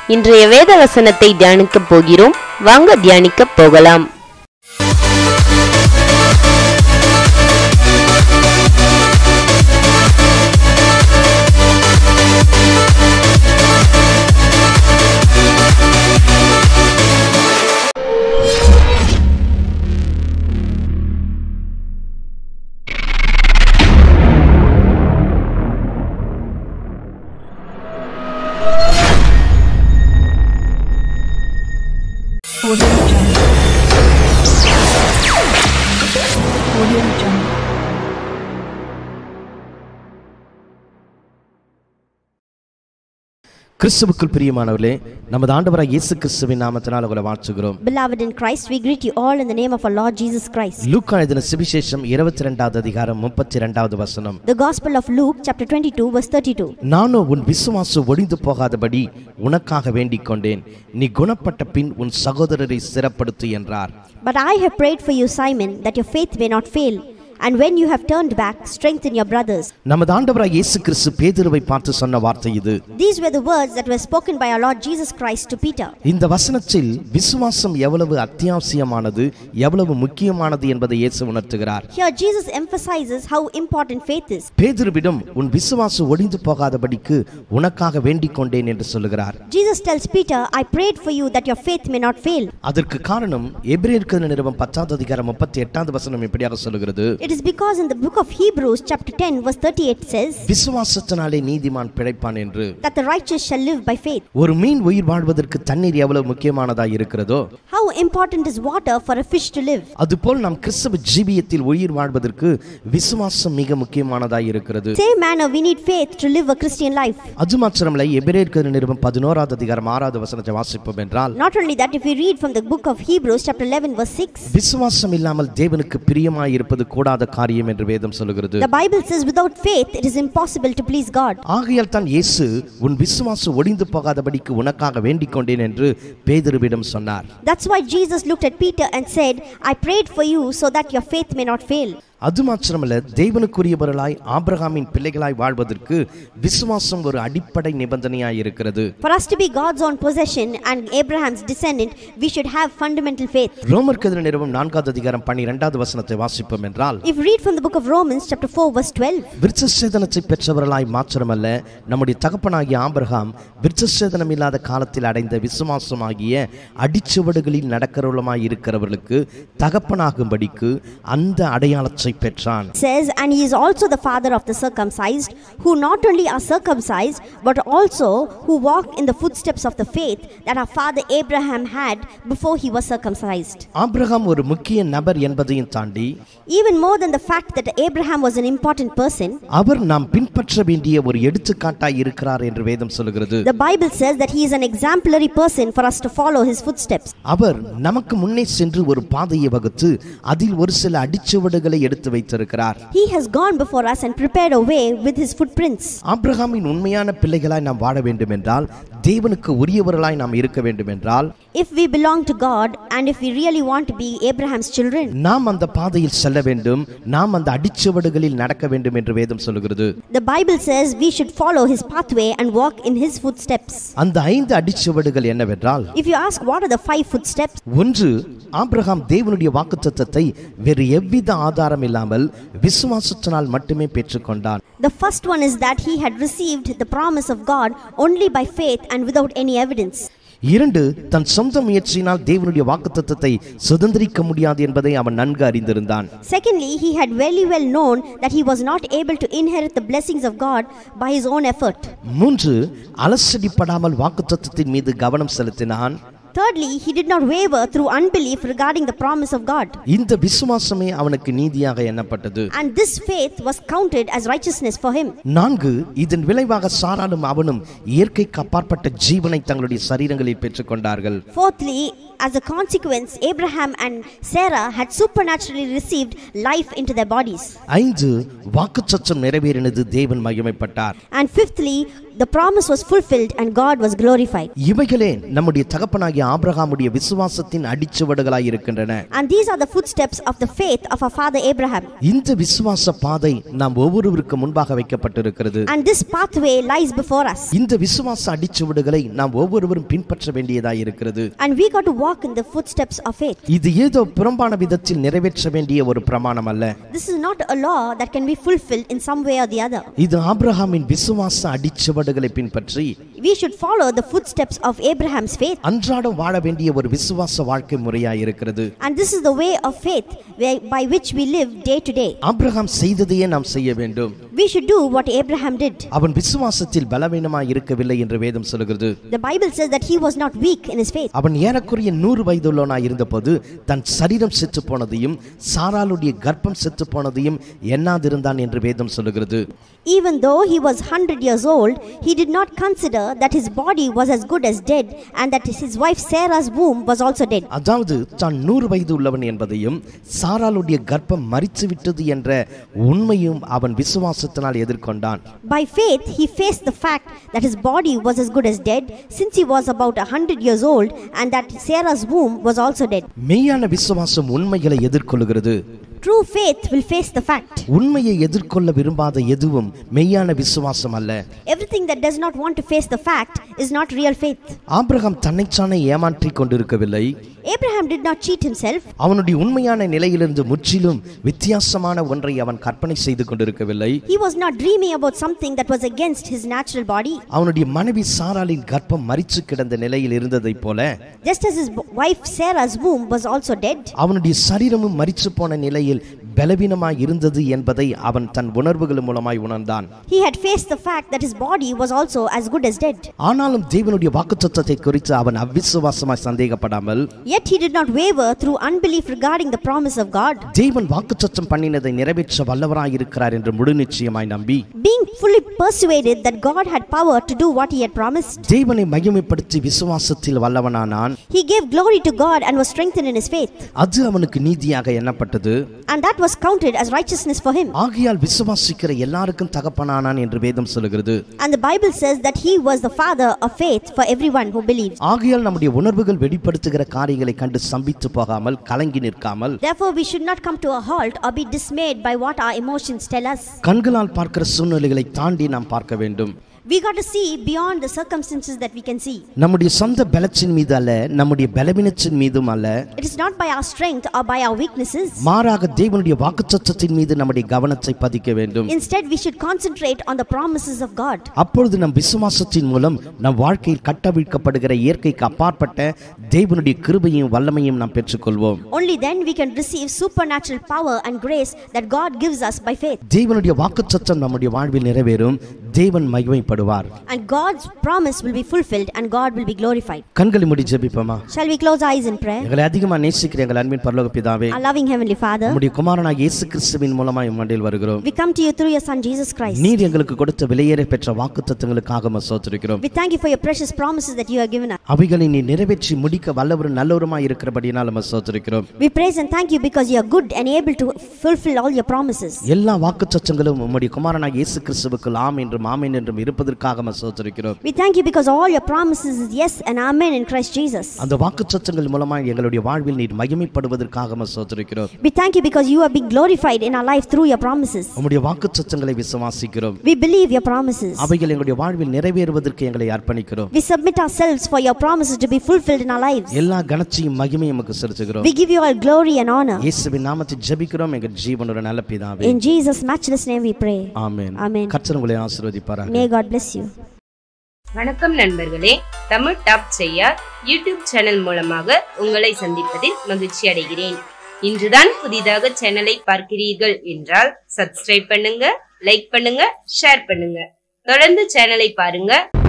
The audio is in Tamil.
இன்றைய வேத வசனத்தை தியானிக்கப் போகிறோம் வாங்க தியானிக்கப் போகலாம் Audio Jungle. Audio Jungle. கிறிஸ்துவுக்குள் பிரியமானவர்களே நமது ஆண்டவராக இயேசு கிறிஸ்துவின் நாமத்தினால் உங்களை வாழ்த்துகிறோம் Beloved in Christ, we greet you all in the name of our Lord Jesus Christ. லூக்கா எழுதின சுவிசேஷம் இருபத்தி ரெண்டாவது அதிகாரம் முப்பத்தி ரெண்டாவது வசனம் The Gospel of Luke, chapter 22, verse 32. நானோ உன் விசுவாசம் ஒளிந்து போகாதபடி உனக்காக வேண்டிக் கொண்டேன் நீ குணப்பட்ட பின் உன் சகோதரரை சிறப்படுத்து என்றார் But I have prayed for you, Simon, that your faith may not fail. And when you have turned back, strengthen your brothers. நமது ஆண்டவராக இயேசு கிறிஸ்து பேதுருவை பார்த்து சொன்ன வார்த்தை இது These were the words that were spoken by our Lord Jesus Christ to Peter. இந்த வசனத்தில் விசுவாசம் எவ்வளவு அத்தியாவசியமானது எவ்வளவு முக்கியமானது என்பதை இயேசு உணர்த்துகிறார் Here, Jesus emphasizes how important faith is. பேதுருவிடம் உன் விசுவாசம் ஒளிந்து போகாதபடிக்கு உனக்காக வேண்டிக் கொண்டேன் என்று சொல்லுகிறார் Jesus tells Peter, I prayed for you that your faith may not fail. அதற்கு காரணம் எபிரேயருக்கு நிறுவனம் பத்தாவது அதிகாரம் முப்பத்தி எட்டாவது வசனம் இப்படியாக சொல்லுகிறது It is because in the book of Hebrews, chapter 10, verse 38 says, விசுவாசத்தினாலே நீதிமான் பிழைப்பான் என்று that the righteous shall live by faith. ஒரு மீன் உயிர் வாழ்வதற்கு தண்ணீர் எவ்வளவு முக்கியமானதா இருக்கிறதோ How important is water for a fish to live? அதுபோல் நாம் கிறிஸ்தவ ஜீவியத்தில் உயிர் வாழ்வதற்கு விசுவாசம் மிக முக்கியமானதா இருக்கிறது Same manner, we need faith to live a Christian life. அது மாத்திரமல்ல எபிரேயருக்கு நிறுவனம் பதினோராவது அதிகாரம் ஆறாவது வசனத்தை வாசிப்போம் என்றால் Not only that, if we read from the book of Hebrews, chapter 11, verse 6, விசுவாசம் இல்லாமல் தேவனுக்கு பிரியமாய் இருப்பது கூடாத காரியம் என்று வேதம் சொல்லுகிறது the Bible says, without faith, it is impossible to please God. ஆகையால் தான் இயேசு உன் விசுவாசம் ஒளிந்து போகாதபடிக்கு உனக்காக வேண்டிக் கொண்டேன் என்று பேதுருவிடம் சொன்னார் That's why Jesus looked at Peter and said, I prayed for you so that your faith may not fail. அது மாத்திரமல்ல தேவனுக்குரியவர்களாய் ஆபிரகாமின் பிள்ளைகளாய் வாழ்வதற்கு விசுவாசம் ஒரு அடிப்படை நிபந்தனையாய் இருக்கிறது For us to be God's own possession and Abraham's descendant, we should have fundamental faith. ரோமர் கதிர நிறுவனம் நான்காவது அதிகாரம் பன்னிரெண்டாவது வசனத்தை வாசிப்போம் என்றால் If we read from the book of Romans, chapter 4, verse 12, விருச்சசேதனத்தை பெற்றவர்களாய் மாத்திரமல்ல நம்முடைய தகப்பனாகிய ஆபிரகாம் விருச்சசேதனம் இல்லாத காலத்தில் அடைந்த விசுவாசமாகிய அடிச்சுவடுகளில் நடக்கிறவளுமாய் இருக்கிறவர்களுக்கு தகப்பனாகும்படிக்கு அந்த அடையாளத்தை பெற்றான் says, And he is also the father of the circumcised, who not only are circumcised, but also who walk in the footsteps of the faith that our father Abraham had before he was circumcised. Abraham ஒரு முக்கிய நபர் என்பதையும் தாண்டி Even more than the fact that Abraham was an important person, அவர் நாம் பின்பற்ற வேண்டிய ஒரு எடுத்துக்காட்டாய் இருக்கிறார் என்று வேதம் சொல்லுகிறது the Bible says that he is an exemplary person for us to follow his footsteps. அவர் நமக்கு முன்னே சென்று ஒரு பாதையை வகுத்து அதில் ஒரு சில அடிச்சுவடுகளை எடுத்து வைத்திருக்கிறார் He has gone before us and prepared a way with his footprints. ஆபிரகாமின் உண்மையான பிள்ளைகளாய் நாம் வாழ வேண்டும் என்றால் தேவனுக்கு உரியவர்களாய் நாம் இருக்க வேண்டும் என்றால் If we belong to God and if we really want to be Abraham's children, நாம் அந்த பாதையில் செல்ல வேண்டும் நாம் அந்த அடிச்சுவடுகளில் நடக்க வேண்டும் என்று வேதம் சொல்லுகிறது the Bible says we should follow his pathway and walk in his footsteps. அந்த ஐந்து அடிச்சுவடுகள் என்னவென்றால் If you ask what are the five footsteps, ஒன்று ஆபிரகாம் தேவனுடைய வாக்குத்தத்தத்தை வேறு எவ்வித ஆதாரம் இல்லாமல் விசுவாசத்தினால் மட்டுமே பெற்றுக்கொண்டான் the first one is that he had received the promise of God only by faith and without any evidence. இரண்டு தன் சொந்த முயற்சியினால் தேவனுடைய வாக்குத்தத்தத்தை சுதந்திரிக்க முடியாது என்பதை அவன் நன்கு அறிந்திருந்தான் Secondly, he had very well known that he was not able to inherit the blessings of God by his own effort. மூன்று அலசடிப்படாமல் வாக்குத்தத்தத்தின் மீது கவனம் செலுத்தினான் Thirdly, he did not waver through unbelief regarding the promise of God. இந்த விசுவாசமே அவனுக்கு நீதியாக எண்ணப்பட்டது And this faith was counted as righteousness for him. நான்கு இதன் விளைவாக சாராலும் அவனும் இயற்கைக்கு அப்பாற்பட்ட ஜீவனை தங்களுடைய சரீரங்களில் பெற்றுக்கொண்டார்கள் Fourthly, as a consequence, Abraham and Sarah had supernaturally received life into their bodies. ஐந்து வாக்குச்சத்தம் நிறைவேறினது தேவன் மகிமைப்பட்டார் And fifthly, the promise was fulfilled and God was glorified. இவைகளே நம்முடைய தகப்பனாகிய ஆபிரகாமுடைய விசுவாசத்தின் அடிச்சுவடுகளாய் இருக்கின்றன And these are the footsteps of the faith of our father Abraham. இந்த விசுவாச பாதை நாம் ஒவ்வொருவருக்கு முன்பாக வைக்கப்பட்டிருக்கிறது And this pathway lies before us. இந்த விசுவாச அடிச்சுவடுகளை நாம் ஒவ்வொருவரும் பின்பற்ற வேண்டியதாய் இருக்கிறது And we got to walk in the footsteps of faith. இது ஏதோ புறம்பான விதத்தில் நிறைவேற்ற வேண்டிய ஒரு பிரமாணம் அல்ல This is not a law that can be fulfilled in some way or the other. இது ஆபிரகாமின் விசுவாச அடிச்சுவடுகளை பின்பற்றி We should follow the footsteps of Abraham's faith. அன்றாடம் வாழ வேண்டிய ஒரு விசுவாச வாழ்க்கை முறையாய் இருக்கிறது And this is the way of faith where, by which we live day to day. Abraham செய்ததையே நாம் செய்ய வேண்டும் We should do what Abraham did. அவன் விசுவாசத்தில் பலவீனமாய் இருக்கவில்லை என்று வேதம் சொல்கிறது The Bible says that he was not weak in his faith. அவன் ஏறக்குறைய நூறு வயதுள்ளவனாய் இருந்தபோது தன் சரீரம் செத்து போனதையும் சாராளுடைய கர்ப்பம் செத்து போனதையும் எண்ணாதிருந்தான் என்று வேதம் சொல்லுகிறது Even though he was 100 years old, he did not consider that his body was as good as dead and that his wife Sarah's womb was also dead. அதாவது தான் நூறு வயது உள்ளவன் என்பதையும் சாராளுடைய கர்ப்பம் மறித்து விட்டது என்ற உண்மையும் அவன் விசுவாசத்தினால் எதிர்கொண்டான் By faith, he faced the fact that his body was as good as dead since he was about 100 years old and that Sarah's womb was also dead. மெய்யான விசுவாசம் உண்மைகளை எதிர்கொள்கிறது True faith will face the fact. உண்மையை எதிர்கொள்ள விரும்பாத எதுவும் மெய்யான விசுவாசம் அல்ல Everything that does not want to face the fact is not real faith. Abraham தன்னைச்சானே ஏமாற்றிக் கொண்டிருக்கவில்லை Abraham did not cheat himself. அவனுடைய உண்மையான நிலையிலிருந்து முற்றிலும் வித்தியாசமான ஒன்றை அவன் கற்பனை செய்து கொண்டிருக்கவில்லை He was not dreaming about something that was against his natural body. அவனுடைய மனைவி சாராளின் கர்ப்பம் மரிச்சு கிடந்த நிலையில் இருந்ததைப் போல Just as his b- wife Sarah's womb was also dead, அவனுடைய சரீரமும் மரிச்சு போன நிலையில் பலவீனமாய் இருந்தது என்பதை அவன் தன் உணர்வுகள் மூலமாய் உணர்ந்தான் he had faced the fact that his body was also as good as dead. ஆனாலும் தேவனுடைய வாக்குத்தத்தத்தை குறித்து அவன் அவ்விசுவாசமாய் சந்தேகப்படாமல் Yet he did not waver through unbelief regarding the promise of God. தேவன் வாக்குத்தத்தம் பண்ணினதை நிறைவேற்ற வல்லவராய் இருக்கிறார் என்று முழு நிச்சயமாய் நம்பி Being fully persuaded that God had power to do what he had promised, தேவனை மகிமைப்படுத்தி விசுவாசத்தில் வல்லவனானான் he gave glory to God and was strengthened in his faith. அது அவனுக்கு நீதியாக எண்ணப்பட்டது And that was counted as righteousness for him. ஆகையால் விசுவாசிக்கிற எல்லாருக்கும் தகப்பனானான் என்று வேதம் சொல்லுகிறது And the Bible says that he was the father of faith for everyone who believes. ஆகையால் நம்முடைய உணர்வுகள் வெளிப்படுத்துகிற காரியங்களை கண்டு சம்பித்து போகாமல் கலங்கி நிற்காமல் Therefore, we should not come to a halt or be dismayed by what our emotions tell us. கண்களால் பார்க்கிற சூழ்நிலைகளை தாண்டி நாம் பார்க்க வேண்டும் We got to see beyond the circumstances that we can see. நம்முடைய சொந்த பலத்தின் மீது அல்ல நம்முடைய பலவீனத்தின் மீதும் அல்ல It is not by our strength or by our weaknesses. மாறாக தேவனுடைய வாக்குத்தத்தத்தின் மீது நம்முடைய கவனத்தை பதிக்க வேண்டும் Instead, we should concentrate on the promises of God. அப்பொழுது நம் விசுவாசத்தின் மூலம் நம் வாழ்க்கையில் கட்டவிழ்க்கப்படுகிற இயற்கைக்கு அப்பாற்பட்ட தேவனுடைய கிருபையும் வல்லமையும் நாம் பெற்றுக்கொள்வோம் Only then we can receive supernatural power and grace that God gives us by faith. தேவனுடைய வாக்குத்தத்தம் நம்முடைய வாழ்வில் நிறைவேறும் தேவன் மகிமைப்படுவார் And God's promise will be fulfilled and God will be glorified. கண்களை முடி ஜெபிப்போமா Shall we close our eyes in prayer? எங்களை அதிகமாக நேசிக்கிற எங்கள் அன்பின் பரலோக பிதாவே Our loving Heavenly Father, நம்முடைய குமாரனாக இயேசு கிறிஸ்துவின் மூலமாய் மண்டியில் வருகிறோம் we come to you through your Son Jesus Christ. நீர் எங்களுக்கு கொடுத்த விலையேற பெற்ற வாக்குத்தத்தங்களுக்காக சோத்திருக்கிறோம் We thank you for your precious promises that you have given us. அவைகளை நீ நிறைவேற்றி முடிக்க வல்லவரும் நல்லவருமாய் இருக்கிறபடினால் நம்ம சோத்திருக்கிறோம் We praise and thank you because you are good and able to fulfill all your promises. எல்லா வாக்குத்தத்தங்களும் உம்முடைய குமாரனாக இயேசு கிறிஸ்துவுக்கு ஆம் என்றும் ஆமேன் என்றும் இருப்பதற்காக நம்ம சோத்திருக்கிறோம் We thank you because all your promises is yes and amen in Christ Jesus. அந்த வாக்குத்தத்தங்கள் மூலமாய் எங்களுடைய வாழ்வில் நீர் மகிமைப்படுவதற்காக நம்ம சோத்திருக்கிறோம் We thank you because you are being glorified in our life through your promises. உம்முடைய வாக்குத்தத்தங்களை விசுவாசிக்கிறோம் We believe your promises. அவைகள் எங்களுடைய வாழ்வில் நிறைவேறுவதற்கு எங்களை அர்ப்பணிக்கிறோம் We submit ourselves for your promises to be fulfilled in our lives. எல்லா கனத்தையும் மகிமையும் நமக்கு செலுத்துகிறோம் We give you all glory and honor. இயேசுவின் நாமத்தை ஜெபிக்கிறோம் எங்கள் ஜீவனோட நல்ல பிதாவே In Jesus' matchless name we pray. Amen Amen. கர்த்தர் உங்களை ஆசீர்வதிப்பாராக May God bless you. வணக்கம் நண்பர்களே தமிழ் டாப் செய்யார் யூடியூப் சேனல் மூலமாக உங்களை சந்திப்பதில் மகிழ்ச்சி அடைகிறேன் இன்றுதான் புதிதாக சேனலை பார்க்கிறீர்கள் என்றால் சப்ஸ்கிரைப் பண்ணுங்க லைக் பண்ணுங்க ஷேர் பண்ணுங்க தொடர்ந்து சேனலை பாருங்க